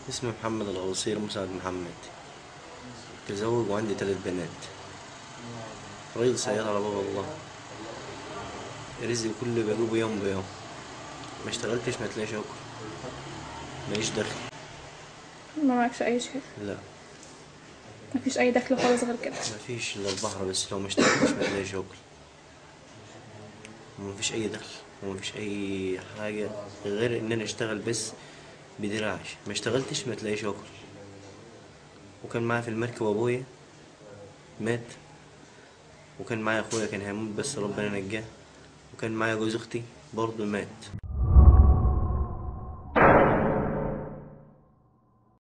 اسمي محمد الغوصير مساعد محمد متزوج وعندي ثلاث بنات رئيس سيارة على باب الله رزقي كله بجيبه يوم بيوم ما اشتغلتش ما تلاقيش اكل ماليش دخل ما معكش اي شيء لا مفيش اي دخل خالص غير كده ما فيش الا البحر بس لو ما اشتغلتش ما تلاقيش اكل وما فيش اي دخل وما فيش اي حاجة غير ان انا اشتغل بس بدراعي ما اشتغلتش ما تلاقيش اكل وكان معايا في المركب ابويا مات وكان معايا اخويا كان هيموت بس ربنا نجاه وكان معايا جوز اختي برضه مات